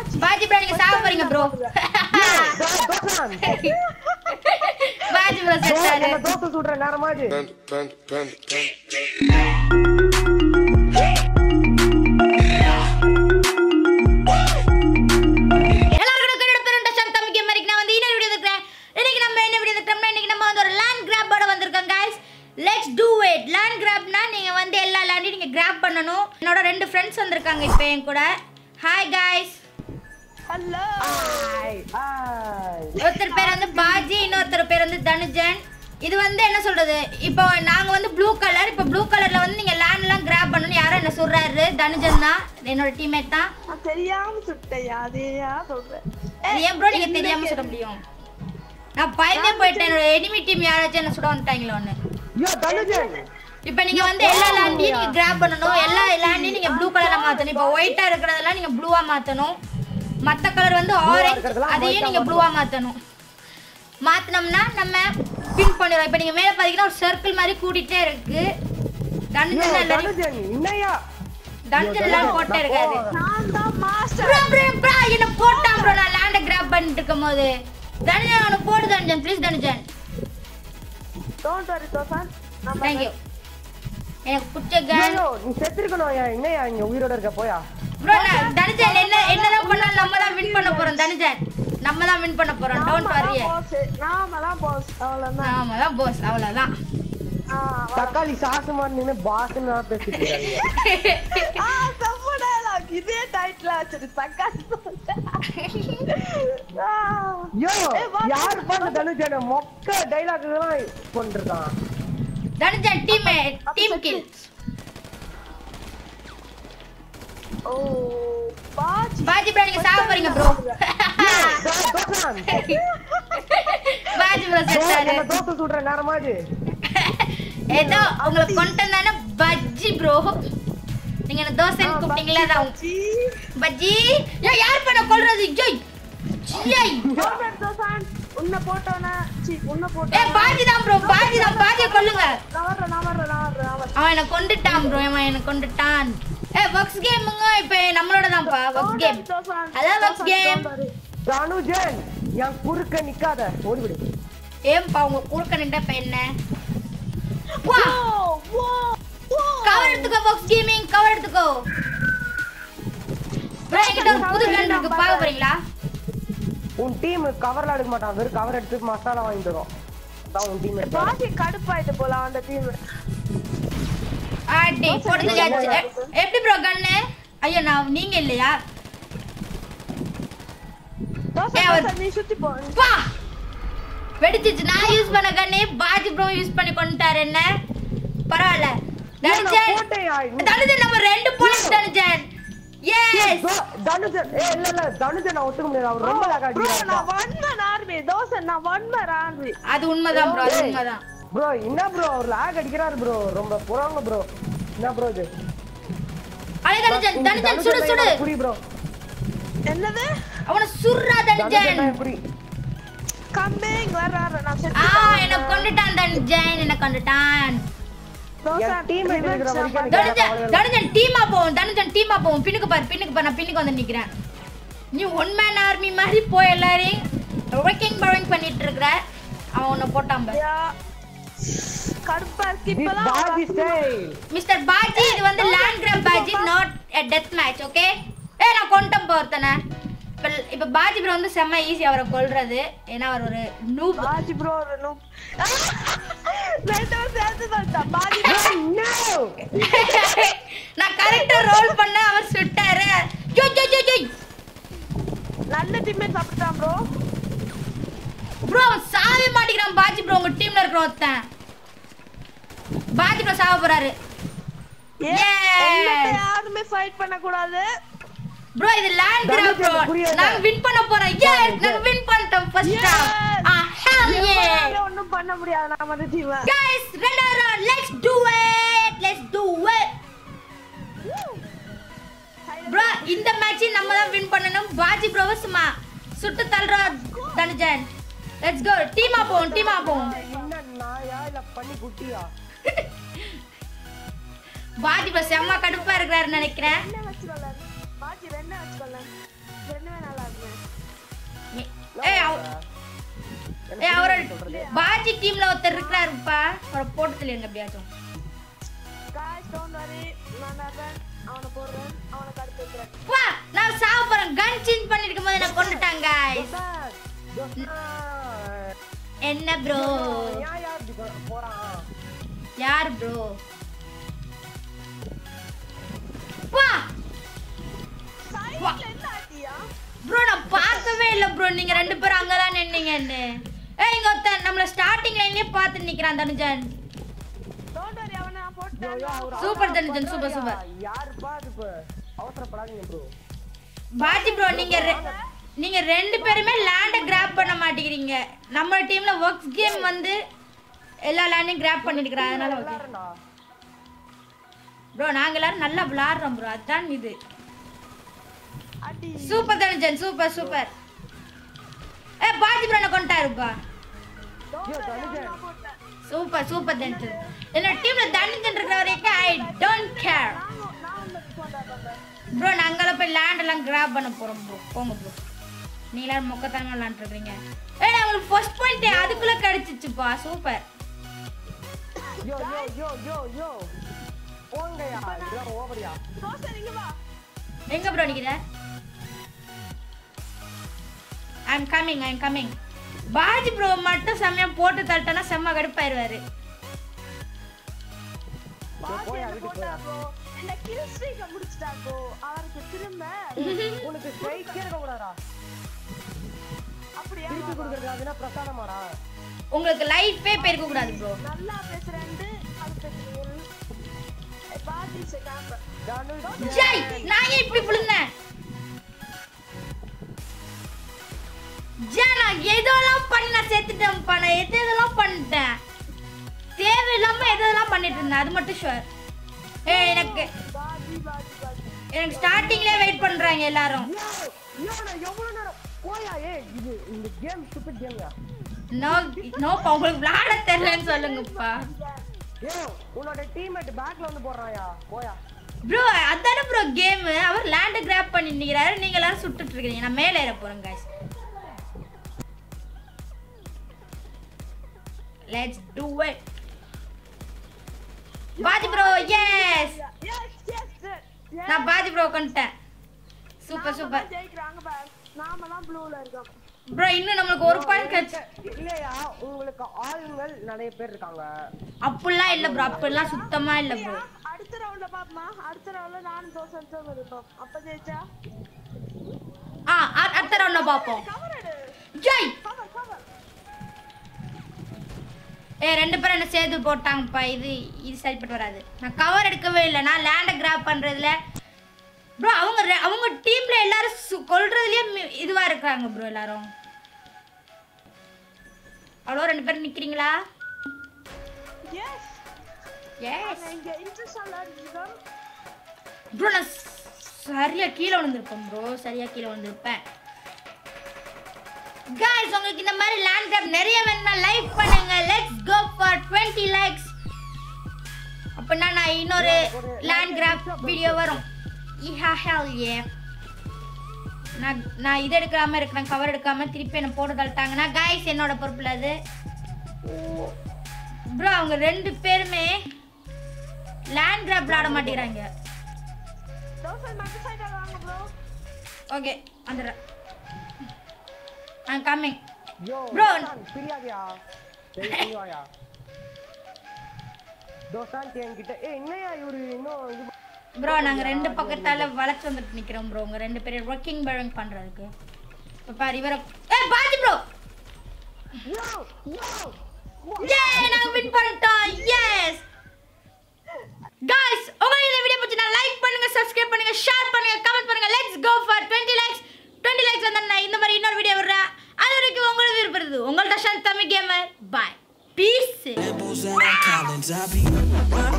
Baji bro நீங்க சாவ போறீங்க ப்ரோ தோசன் பாஜி ப்ரோ செத்தாரு என்ன தோசை சுடுற நேரமாச்சு Panda, panda, panda, panda. எல்லாருக்கும் கன்னட பேருண்ட சந்தம் மிக்க மாதிரி நான் வந்து இன்னொரு வீடியோ இருக்கிறேன் இன்னைக்கு நம்ம என்ன வீடியோ இருக்கிறோம்னா இன்னைக்கு நம்ம வந்து ஒரு லேண்ட் கிராப்போட வந்திருக்கோம் guys let's do it land கிராப்னா நீங்க வந்து எல்லா லேண்டையும் நீங்க கிராப் பண்ணணும் என்னோட ரெண்டு ஃப்ரெண்ட்ஸ் வந்திருக்காங்க இப்போ என் கூட hi guys hello hi hi ஒருத்தர் பேர் வந்து பாஜி இன்னொருத்தர் பேர் வந்து தனுஜன் இது வந்து என்ன சொல்றது இப்போ நாங்க வந்து ப்ளூ கலர் இப்போ ப்ளூ கலர்ல வந்து நீங்க லேண்ட் எல்லாம் கிராப் பண்ணணும் யாரும் என்ன சொல்றாரு தனுஜன் தான் என்னோட டீம்மேட் தான் நான் தெரியாம சுட்டையா அதையா சொல்றேன் அது ஏன் ப்ரோ நீங்க தெரியாம சொல்ல முடியும் நான் பயந்தே போயிட்டேன் என்னோட எனிமி டீம் யாராச்சும் என்ன சுட வந்துட்டாங்களோன்னு யோ தனுஜன் இப்போ நீங்க வந்து எல்லா லேண்டையும் நீங்க கிராப் பண்ணணும் எல்லா லேண்டையும் நீங்க ப்ளூ கலரா மாத்தணும் இப்போ ஒயிட்டா இருக்கிறதெல்லாம் நீங்க ப்ளூவா மாத்தணும் மத்த கலர் வந்து ஆரஞ்சு இருக்கிறதெல்லாம் அதையும் white-ஆ நீங்க ப்ளூவா மாத்தணும் மாத்தினோம்னா நம்ம பின் பண்ணிடுவோம் இப்போ நீங்க மேல பாத்தீங்கன்னா ஒரு சர்க்கிள் மாதிரி கூட்டிட்டே இருக்கு யோ தனுஜன் எல்லாரும் தனுஜன் இன்னையா தனுஜன் எல்லாம் போட்டே இருக்காரு நான் தான் மாஸ்டர் ப்ரோ ப்ரோ ப்ரோ என்ன போட்டான் ப்ரோ நான் லேண்ட கிராப் பண்ணிட்டு இருக்கும்போது தனுஜன் அவனை போடு Thanujan please Thanujan don't worry தோசன் நம்ம தேங்க்யூ எனக்கு பிடிச்ச கேர்ள் யோ நீ செத்துருக்கணும் ஏன் இன்னையா இங்க உயிரோட இருக்க போயா ப்ரோ நான் தனுஜன் என்ன என்னதான் பண்ணாலும் நம்ம தான் வின் பண்ண போறோம் தனுஜன் நம்ம தான் வின் பண்ண போறோம் டோன்ட் வரி boss நாம தான் பாஸ் அவ்வளவுதான் நாம தான் போஸ் அவ்வளவுதான் ஆ தக்காளி சாசு மாதிரி நின்னு பாஸ்ன்னு பேசிட்டு இருக்காங்க ஆ தப்பு dialogue இதே டைட்டில் வச்சிரு தக்காளி ஆ யோ ஏய், வா, யார் பண்ண தனுஜன் மொக்க டைலாக் எல்லாம் கொண்டிருக்கான் தனுஜன் டீம் டீம் கில் ஓ பாஜி பாஜி ப்ரோ நீங்க சாவ போறீங்க ப்ரோ தோசன் பாஜி ப்ரோ செத்தாரு என்ன தோசை சுடுற நேரமாச்சு ஏதோ உங்களுக்கு கொண்டு வந்தானே பஜ்ஜி ப்ரோ நீங்க என்ன தோசைன்னு கூப்பிட்டீங்களா நான் பாஜி பஜ்ஜி ஏ யார் பண்ண கொல்றது ஜோய் ஜியை டோன்ட் தோசன் உன்னை போட்டவன சி உன்னை ஏ போட்டவன பாஜி தான் ப்ரோ பாஜி தான் பாஜியை கொல்லுங்க நான் வர்றேன் நான் வர்றேன் நான் வர்றேன் நான் வர்றேன் அவன் என்ன கொண்டுட்டான் ப்ரோ அவன் என்ன கொண்டுட்டான் ஏ வக்ஸ் கேமுங்க இப்போ நம்மளோட தான்ப்பா வக்ஸ் கேம் அதான் வக்ஸ் கேம் தனுஜன் என் குறுக்க நிக்காத ஓடிவிடு ஏம்பா உங்க குறுக்க நின்ற இப்ப என்ன வா கவர் எடுத்துக்கோ வக்ஸ் கேமிங் கவர் எடுத்துக்கோ ப்ரோ என்கிட்ட ஒரு புது கன் இருக்கு பார்க்க போறீங்களா உன் டீம் கவர்ல எடுக்க மாட்டான் வெறும் கவர் எடுத்து மசாலா வாங்கிட்டு வரும் அதான் உன் டீம் பாசி கடுப்பாயிட்டு போல அந்த டீம் ஆட்டி போடுறது ஜாச்சு எப்படி ப்ரோ கன்னு ஐயோ நான் நீங்க இல்லையா தோசை ஏய், அவர்- தோசை, நீ சுத்தி போ வா வெடிச்சிச்சு நான் யூஸ் பண்ண கண்ணே பாஜி ப்ரோ யூஸ் பண்ணி கொண்டுட்டாரு என்ன பரவாயில்ல தனுஜன் போட்டேயா தனுஜன் நம்ம ரெண்டு பாயிண்ட் தனுஜன் எஸ் தனுஜன் ஏ இல்ல இல்ல தனுஜன் நான் ஒத்துக்க முடியாது அவர் ரொம்ப லாக் ப்ரோ அடிக்கிறார் நான் ஒன்மன் ஆர்மி தோசை நான் ஒன்மன் ஆர்மி அது உண்மைதான் ப்ரோ அது உண்மைதான் ப்ரோ என்ன ப்ரோ அவர் லாக் அடிக்கிறாரு ப்ரோ ரொம்ப புறாங்க ப்ரோ என்ன ப்ரோ இது அலை தனுஜன் தனுஜன் சுடு சுடு புரி ப்ரோ என்னது அவனை சுடுறா தனுஜன் தனுஜன் எப்படி கம்மிங் வர வர நான் ஆ செத்து என்ன கொண்டுட்டான் தனுஜன் என்ன கொண்டுட்டான் தோசை என் teammate இருக்கிற வரைக்கும் எனக்கு தனுஜன் தனுஜன் டீமா போவோம் தனுஜன் டீமா போவோம் பின்னுக்கு பாரு பின்னுக்கு பாரு நான் பின்னுக்கு வந்து நிக்கிறேன் நீ ஒன் மேன் ஆர்மி மாதிரி போய் எல்லாரையும் ஒர்க்கிங் பவரிங் பண்ணிட்டு இருக்கிற அவன் உன்னை போட்டான் பாரு யா. கடுப்பா இருக்கு This இப்பதான் Barbie style. மிஸ்டர் பாஜி இது வந்து land grab Paaji not a death match okay ஏ நான் கொண்டேன் போர்த்தனை இப்போ இப்போ பாஜி ப்ரோ வந்து செம்ம ஈஸி அவரை கொல்றது ஏன்னா அவர் ஒரு நூப் பாஜி ப்ரோ ஒரு நூப் ரெண்டு பேரும் சேர்த்து சொல்லிட்டான் பாஜி No! நான் கரெக்டா ரோல் பண்ண அவர் சுட்டாரு ஜோ ஜோ ஜோ ஜோ நல்ல டீமே சாப்பிட்டான் ப்ரோ ப்ரோ அவன் சாவே மாட்டேங்கிறான் பாஜி ப்ரோ உங்க டீம்ல இருக்கிற ஒருத்தன் பாஜி ப்ரோ சாவ போறாரு Yes. யாருமே ஃபைட் பண்ண கூடாது ப்ரோ இது லேண்ட் கிராப் ப்ரோ எனக்கு புரியாது. நாங்க வின் பண்ண போறோம் ஏ நாங்க வின் பண்ணிட்டோம் ஃபர்ஸ்ட் Yes. ஆ ஹெல் ஏ ஒண்ணும் பண்ண முடியாது நாம அந்த team Guys, run around. Let's do it. Let's do it. Bro, இந்த மேட்ச் நம்ம தான் வின் பண்ணனும் பாஜி ப்ரோவ சும்மா சுட்டு தள்ளுற தனுஜன் லெட்ஸ் கோ டீமா போவோம் டீமா போவோம் என்ன நாயா இல்ல பண்ணி குட்டியா பாஜி ப்ரோ செம்ம கடுப்பா இருக்கிறாரு நினைக்கிறேன் என்ன வச்சுக்கோல பாஜி என்ன வச்சுக்கோல ரெண்டுமே நல்லா இருக்குமே ஏய் அவ- ஏய் அவரோட பாஜி டீம்ல ஒருத்தர் இருக்கிறாருப்பா அவரை போட்டு தெரியுங்க எப்படியாச்சும் காய்ஸ் டோன்ட் வரி நான் தான் அவனை போடுறேன் அவனை கடுத்து வைக்கிறேன் வா நான் சாவ போறேன் கன் சேஞ்ச் பண்ணிருக்கும் போது என்ன கொண்டுட்டாங்க guys. சார், தோஸ்தான். என்ன ப்ரோ ஏன் யார் இப்படி போ- போறான் யார் ப்ரோ வா சைடுல என்ன ஆட்டியா ப்ரோ நான் பார்க்கவே இல்லை ப்ரோ நீங்க ரெண்டு பேரும் அங்கதான் நின்னீங்கன்னு ஏய் இங்க ஒருத்தன் நம்மள ஸ்டார்டிங் லைன்லயே பார்த்து நிக்கிறான் தனுஜன் டோன்ட் வரி அவனை நான் ஐயோ, போட்டேன் ஐயோ, அவரு Super அவரா தனுஜன், super, பண்றாருயா. super. யாருப்பா அது இப்ப அவசரப்படாதீங்க ப்ரோ பாஜி ப்ரோ நீங்க ரெ- நீங்க ரெண்டு பேருமே லேண்ட கிராப் பண்ண மாட்டேங்கிறீங்க நம்ம டீம்ல ஒர்க்ஸ் கேம் வந்து எல்லா லேண்டையும் கிராப் பண்ணிருக்கிறேன் அதனால ஓகே விளாடுறா ப்ரோ நாங்க எல்லாரும் நல்லா விளாடுறோம் ப்ரோ அதுதான் இது அடி சூப்பர் தனுஜன் சூப்பர் சூப்பர் ஏ பாஜி ப்ரோ என்ன கொண்டாருப்பா டோன்ட் ஐயோ, வரி அவனை தனுஜன். நான் போட்டேன் சூப்பர் சூப்பர் தனுஜன் என்னோட டீம்ல தனுஜன் இருக்கிற வரைக்கும் ஐ டோன்ட் கேர் நான் நான் உனக்கு போட்டேன் ப்ரோ நாங்கள போய் லேண்ட் எல்லாம் கிராப் பண்ண போறோம் ப்ரோ போங்க ப்ரோ நீ எல்லாரும் மொக்கத்தனமா விளாண்டுருக்கீங்க ஏய் உங்களுக்கு ஃபர்ஸ்ட் பாயிண்ட் அதுக்குள்ள கிடைச்சிச்சுப்பா சூப்பர் யோ யோ யோ யோ யோ போங்கயா இதெல்லாம் ஓவரியா தோசை இங்க வா எங்க ப்ரோ நிக்கிற I am coming I am coming Paaji bro மட்டும் செம்மையா போட்டு தட்டனா செம்ம கடுப்பாயிருவாரு பாஸ் போயா, என்ன வீட்டுக்கு போட்டா ப்ரோ என்ன கில் ஸ்ட்ரீக்க முடிச்சிட்டா ப்ரோ அவருக்கு திரும்ப உனக்கு ஸ்ட்ரைக்கே இருக்க கூடாதா அப்படியா திருப்பி கொடுக்குறது அதுனா பிரசாதமாடா உங்களுக்கு லைஃபே போயிருக்க கூடாது ப்ரோ நல்லா பேசுறேன்ட்டு அது பேசுறீங்க பாதி செகாம்ப தனுஷ் ஜெய் நான் ஏன் இப்படி விழுந்தேன் ஜே நான் எதெல்லாம் பண்ணி நான் செத்துட்டேன்ப்பா நான் எது எதெல்லாம் பண்ணிட்டேன் தேவையில்லாம எதெல்லாம் பண்ணிட்டு இருந்தேன் அது மட்டும் ஷுவர் ஏ எனக்கு பாதி பாதி பாதி எனக்கு ஸ்டார்டிங்லேயே வெயிட் பண்றாங்க எல்லாரும் யோ நான் எவ்வளவு நேரம் போயா ஏ இது இந்த கேம் ஸ்டூபிட் கேம்யா நோ நோப்பா உங்களுக்கு விளாட தெரியலன்னு சொல்லுங்கப்பா ஏ உன்னோட டீம்மேட் பேக்ல வந்து போடுறாயா போயா ப்ரோ அதானே ப்ரோ கேம் அவர் லேண்டை கிராப் பண்ணி நிற்கிறாரு நீங்க எல்லாரும் சுட்டுட்டு இருக்கீங்க நான் மேலே ஏற போறேன் guys let's do it Paaji bro yes yes yes நான் பாஜி ப்ரோ கொண்டுட்டேன் சூப்பர் சூப்பர் ஜெயிக்கிறாங்க பாரு நாம தான் ப்ளூல இருக்கோம் ப்ரோ இன்னும் நம்மளுக்கு ஒரு பாயிண்ட் கிடைச்சு இல்லையா உங்களுக்கு ஆளுங்கள் நிறைய பேர் இருக்காங்க அப்படிலாம் இல்லை ப்ரோ அப்படிலாம் சுத்தமா இல்லை ப்ரோ அடுத்த ரவுண்ட்ல பாப்பமா அடுத்த ரவுண்ட்ல நானும் தோசை தோசை இருப்போம் அப்ப ஜெயிச்சா ஆ அ- அடுத்த ரவுண்ட்ல பார்ப்போம் கவர் எடு ஜெய் கவர் கவர் ஏ ரெண்டு பேரும் என்ன சேர்த்து போட்டாங்கப்பா இது இது சரிப்பட்டு வராது நான் கவர் எடுக்கவே இல்லை நான் லேண்டை கிராப் பண்றதுல ப்ரோ அவங்க ரெ- அவங்க டீம்ல எல்லாரும் சு- கொல்றதுலயே மி- இதுவா இருக்காங்க ப்ரோ எல்லாரும் அவ்வளோ ரெண்டு பேரும் நிக்கிறீங்களா எஸ் எஸ் இங்க இன்ட்ரெஸ்டால இருக்கோம் ப்ரோ நான் ஸ்- சரியா கீழே விழுந்திருப்பேன் ப்ரோ சரியா கீழே விழுந்திருப்பேன் guys உங்களுக்கு இந்த மாதிரி லேண்ட் கிராப் நிறைய வேணும்னா லைக் பண்ணுங்க லெட்ஸ் கோ ஃபார் 20 லைக்ஸ் அப்படின்னா நான் இன்னொரு லேண்ட் கிராப் வீடியோ வரும் இஹா ஹெல் ஏ நான் நான் இது எடுக்காம இருக்கிறேன் கவர் எடுக்காம திருப்பி என்ன போட்டு தள்ளிட்டாங்கன்னா காய்ஸ் என்னோட பொறுப்புல அது ப்ரோ அவங்க ரெண்டு பேருமே லேண்ட் கிராப் விளாட மாட்டேங்கிறாங்க தோசை மத்த சைடுல வாங்க ப்ரோ ஓகே வந்துடுறேன் ஐ கம்மிங் யோ Bro. தோசான், பிரியாதியா சரி நீ வாயா தோசான் என்கிட்ட ஏ என்னையா இவரு இன்னும் இது ப்ரோ நாங்க ரெண்டு பக்கத்தால வளைச்சு வந்துட்டு நிக்கிறோம் ப்ரோ உங்க ரெண்டு பேரும் ஒர்க்கிங் பேலன்ஸ் பண்றதுக்கு இப்ப பாரு இவர ஏ பாஜி ப்ரோ யோ யோ ஏ நாங்க வின் பண்ணிட்டோம் எஸ் गाइस உங்களுக்கு இந்த வீடியோ பிடிச்சா லைக் பண்ணுங்க சப்ஸ்கிரைப் பண்ணுங்க ஷேர் பண்ணுங்க கமெண்ட் பண்ணுங்க let's go for 20 likes 20 likes வந்தா நான் இந்த மாதிரி இன்னொரு வீடியோ விடுறேன் அது வரைக்கும் உங்களுக்கு விருப்பது உங்கள்ட்ட Shanth Tamil gamer bye peace Lambo's out on Collins. I be